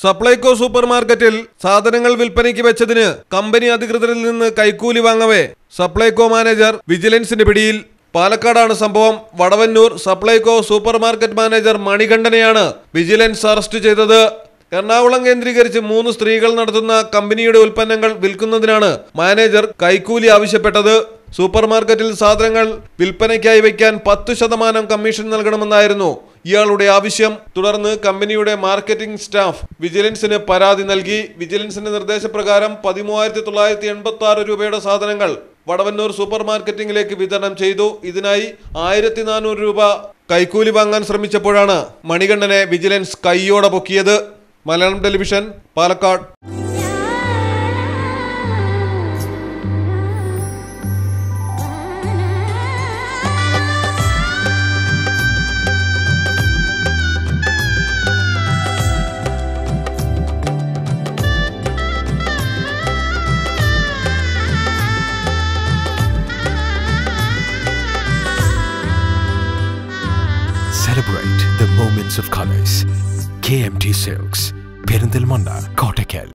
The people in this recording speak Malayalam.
സപ്ലൈകോ സൂപ്പർ മാർക്കറ്റിൽ സാധനങ്ങൾ വിൽപ്പനയ്ക്ക് വെച്ചതിന് കമ്പനി അധികൃതരിൽ നിന്ന് കൈക്കൂലി വാങ്ങവേ സപ്ലൈകോ മാനേജർ വിജിലൻസിന്റെ പിടിയിൽ പാലക്കാടാണ് സംഭവം Vadavannur Supplyco supermarket manager മണികണ്ഠനെയാണ് വിജിലൻസ് അറസ്റ്റ് ചെയ്തത് എറണാകുളം കേന്ദ്രീകരിച്ച് മൂന്ന് സ്ത്രീകൾ നടത്തുന്ന കമ്പനിയുടെ ഉൽപ്പന്നങ്ങൾ വിൽക്കുന്നതിനാണ് മാനേജർ കൈക്കൂലി ആവശ്യപ്പെട്ടത് സൂപ്പർ മാർക്കറ്റിൽ സാധനങ്ങൾ വിൽപ്പനയ്ക്കായി വയ്ക്കാൻ പത്ത് ശതമാനം കമ്മീഷൻ നൽകണമെന്നായിരുന്നു ഇയാളുടെ ആവശ്യം തുടർന്ന് കമ്പനിയുടെ മാർക്കറ്റിംഗ് സ്റ്റാഫ് വിജിലൻസിന് പരാതി നൽകി വിജിലൻസിന്റെ നിർദ്ദേശപ്രകാരം പതിമൂവായിരത്തി തൊള്ളായിരത്തി എൺപത്തി ആറ് രൂപയുടെ സാധനങ്ങൾ വടവന്നൂർ സൂപ്പർ മാർക്കറ്റിംഗിലേക്ക് വിതരണം ചെയ്തു ഇതിനായി ആയിരത്തി നാനൂറ് രൂപ കൈക്കൂലി വാങ്ങാൻ ശ്രമിച്ചപ്പോഴാണ് മണികണ്ഠനെ വിജിലൻസ് കൈയോടെ പൊക്കിയത് Malayalam television Palakkad Celebrate the moments of colors. KMT Silks, Perindalmanda, Kottakkal.